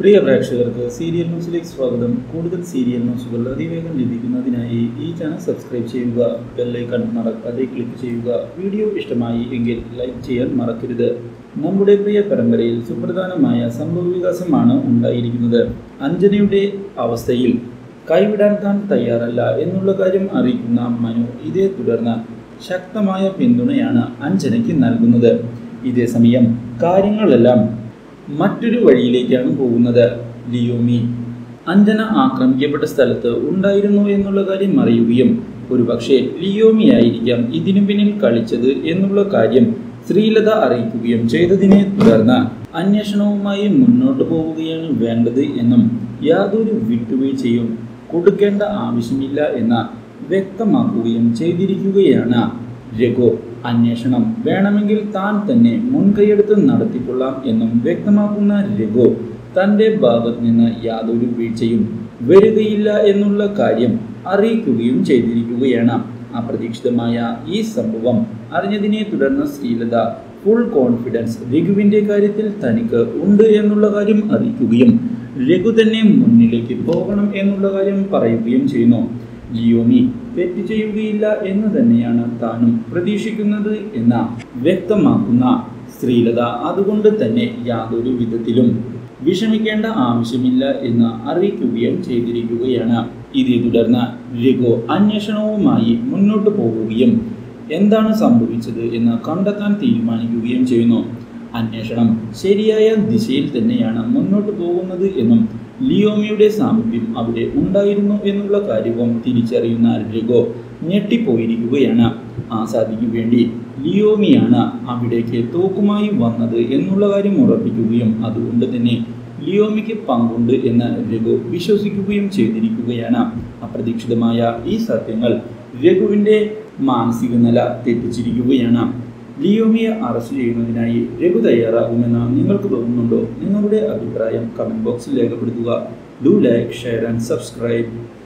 പ്രിയ പ്രേക്ഷകർക്ക് സീരിയൽ ന്യൂസിലേക്ക് സ്വാഗതം കൂടുതൽ സീരിയൽ ന്യൂസുകൾ അതിവേഗം ലഭിക്കുന്നതിനായി ഈ ചാനൽ സബ്സ്ക്രൈബ് ചെയ്യുക ബെല്ലൈക്കൺ മറക്കാതെ ക്ലിക്ക് ചെയ്യുക വീഡിയോ ഇഷ്ടമായി എങ്കിൽ ലൈക്ക് ചെയ്യാൻ മറക്കരുത് നമ്മുടെ പ്രിയ പരമ്പരയിൽ സുപ്രധാനമായ സംഭവവികാസമാണ് ഉണ്ടായിരിക്കുന്നത് അഞ്ജനയുടെ അവസ്ഥയിൽ കൈവിടാൻ താൻ തയ്യാറല്ല എന്നുള്ള കാര്യം അറിയിക്കുന്ന മനു ഇതേ തുടർന്ന് ശക്തമായ പിന്തുണയാണ് അഞ്ജനയ്ക്ക് നൽകുന്നത് ഇതേ സമയം കാര്യങ്ങളെല്ലാം മറ്റൊരു വഴിയിലേക്കാണ് പോകുന്നത് ലിയോമി അഞ്ജന ആക്രമിക്കപ്പെട്ട സ്ഥലത്ത് ഉണ്ടായിരുന്നു എന്നുള്ള കാര്യം അറിയുകയും ഒരുപക്ഷെ ലിയോമി ആയിരിക്കാം ഇതിനു പിന്നിൽ കളിച്ചത് എന്നുള്ള കാര്യം ശ്രീലത അറിയിക്കുകയും ചെയ്തതിനെ തുടർന്ന് അന്വേഷണവുമായി മുന്നോട്ട് പോവുകയാണ് വേണ്ടത് എന്നും യാതൊരു വിട്ടുവീഴ്ചയും കൊടുക്കേണ്ട ആവശ്യമില്ല എന്ന് വ്യക്തമാക്കുകയും ചെയ്തിരിക്കുകയാണ് രഘു അന്വേഷണം വേണമെങ്കിൽ താൻ തന്നെ മുൻകൈയെടുത്ത് നടത്തിക്കൊള്ളാം എന്നും വ്യക്തമാക്കുന്ന രഘു തൻ്റെ ഭാഗത്ത് നിന്ന് യാതൊരു വീഴ്ചയും വരികയില്ല എന്നുള്ള കാര്യം അറിയിക്കുകയും ചെയ്തിരിക്കുകയാണ് അപ്രതീക്ഷിതമായ ഈ സംഭവം അറിഞ്ഞതിനെ തുടർന്ന് ശ്രീലത ഫുൾ കോൺഫിഡൻസ് രഘുവിൻ്റെ കാര്യത്തിൽ തനിക്ക് ഉണ്ട് എന്നുള്ള കാര്യം അറിയിക്കുകയും രഘു തന്നെ മുന്നിലേക്ക് പോകണം എന്നുള്ള കാര്യം പറയുകയും ചെയ്യുന്നു ലിയോമി തെറ്റ് ചെയ്യുകയില്ല എന്ന് തന്നെയാണ് താനും പ്രതീക്ഷിക്കുന്നത് എന്ന വ്യക്തമാക്കുന്ന ശ്രീലത അതുകൊണ്ട് തന്നെ യാതൊരു വിധത്തിലും വിഷമിക്കേണ്ട ആവശ്യമില്ല എന്ന് അറിയിക്കുകയും ചെയ്തിരിക്കുകയാണ് ഇതേ തുടർന്ന് രഘു അന്വേഷണവുമായി മുന്നോട്ട് പോവുകയും എന്താണ് സംഭവിച്ചത് എന്ന് കണ്ടെത്താൻ തീരുമാനിക്കുകയും ചെയ്യുന്നു അന്വേഷണം ശരിയായ ദിശയിൽ തന്നെയാണ് മുന്നോട്ട് പോകുന്നത് എന്നും ലിയോമിയുടെ സാമീപ്യം അവിടെ ഉണ്ടായിരുന്നു എന്നുള്ള കാര്യവും തിരിച്ചറിയുന്ന രഘു ഞെട്ടിപ്പോയിരിക്കുകയാണ് ആസാദിക്ക് വേണ്ടി ലിയോമിയാണ് അവിടേക്ക് തോക്കുമായി വന്നത് എന്നുള്ള കാര്യം ഉറപ്പിക്കുകയും അതുകൊണ്ട് തന്നെ ലിയോമിക്ക് പങ്കുണ്ട് എന്ന് രഘു വിശ്വസിക്കുകയും ചെയ്തിരിക്കുകയാണ് അപ്രതീക്ഷിതമായ ഈ സത്യങ്ങൾ രഘുവിൻ്റെ മാനസിക നില തെറ്റിച്ചിരിക്കുകയാണ് ലിയോമിയെ അറസ്റ്റ് ചെയ്യുന്നതിനായി രഘു തയ്യാറാകുമെന്ന് നിങ്ങൾക്ക് തോന്നുന്നുണ്ടോ നിങ്ങളുടെ അഭിപ്രായം കമൻറ്റ് ബോക്സിൽ രേഖപ്പെടുത്തുക do like share and subscribe